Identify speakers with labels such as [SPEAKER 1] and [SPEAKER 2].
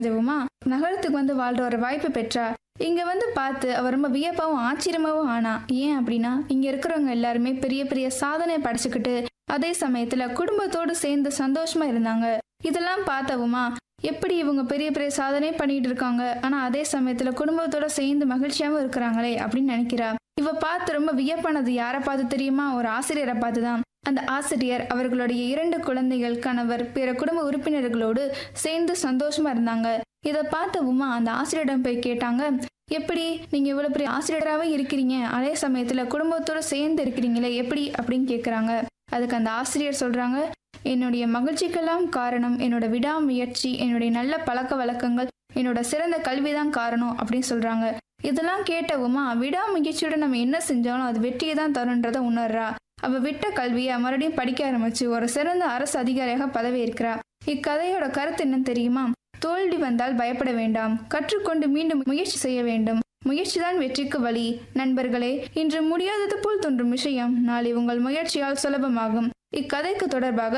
[SPEAKER 1] உமா நகரத்துக்கு வந்து வாழ்ற ஒரு வாய்ப்பு பெற்றா இங்க வந்து பார்த்து அவ ரொம்ப வியப்பாவும் ஆச்சரியமாவும் ஆனா ஏன் அப்படின்னா இங்க இருக்கிறவங்க எல்லாருமே பெரிய பெரிய சாதனை படைச்சுக்கிட்டு அதே சமயத்துல குடும்பத்தோடு சேர்ந்து சந்தோஷமா இருந்தாங்க இதெல்லாம் பார்த்தவுமா எப்படி இவங்க பெரிய பெரிய சாதனை பண்ணிட்டு இருக்காங்க ஆனா அதே சமயத்துல குடும்பத்தோட சேர்ந்து மகிழ்ச்சியாவும் இருக்கிறாங்களே அப்படின்னு நினைக்கிறா இவ பார்த்து ரொம்ப வியப்பானது யாரை பார்த்து தெரியுமா ஒரு ஆசிரியரை பார்த்து தான் அந்த ஆசிரியர் அவர்களுடைய இரண்டு குழந்தைகள் கணவர் பிற குடும்ப உறுப்பினர்களோடு சேர்ந்து சந்தோஷமா இருந்தாங்க இதை பார்த்த உமா அந்த ஆசிரியரிடம் போய் கேட்டாங்க எப்படி நீங்க இவ்வளவு பெரிய ஆசிரியராகவே இருக்கிறீங்க அதே சமயத்துல குடும்பத்தோட சேர்ந்து இருக்கிறீங்களே எப்படி அப்படின்னு கேக்குறாங்க அதுக்கு அந்த ஆசிரியர் சொல்றாங்க என்னுடைய மகிழ்ச்சிக்கெல்லாம் காரணம் என்னோட விடாமுயற்சி என்னுடைய நல்ல பழக்க வழக்கங்கள் என்னோட சிறந்த கல்விதான் காரணம் அப்படின்னு சொல்றாங்க இதெல்லாம் கேட்டவுமா விடாமுயற்சியோட நம்ம என்ன செஞ்சாலும் அது வெற்றியை தான் தருன்றதை உணர்றா அவ விட்ட கல்வியை மறுபடியும் படிக்க ஆரம்பிச்சு ஒரு சிறந்த அரசு அதிகாரியாக பதவி இருக்கிறா இக்கதையோட கருத்து என்ன தெரியுமா தோல்வி வந்தால் பயப்பட வேண்டாம் கற்றுக்கொண்டு மீண்டும் முயற்சி செய்ய வேண்டும் முயற்சிதான் வெற்றிக்கு வழி நண்பர்களே இன்று முடியாதது போல் தோன்றும் விஷயம் நாளை உங்கள் முயற்சியால் சுலபமாகும் இக்கதைக்கு தொடர்பாக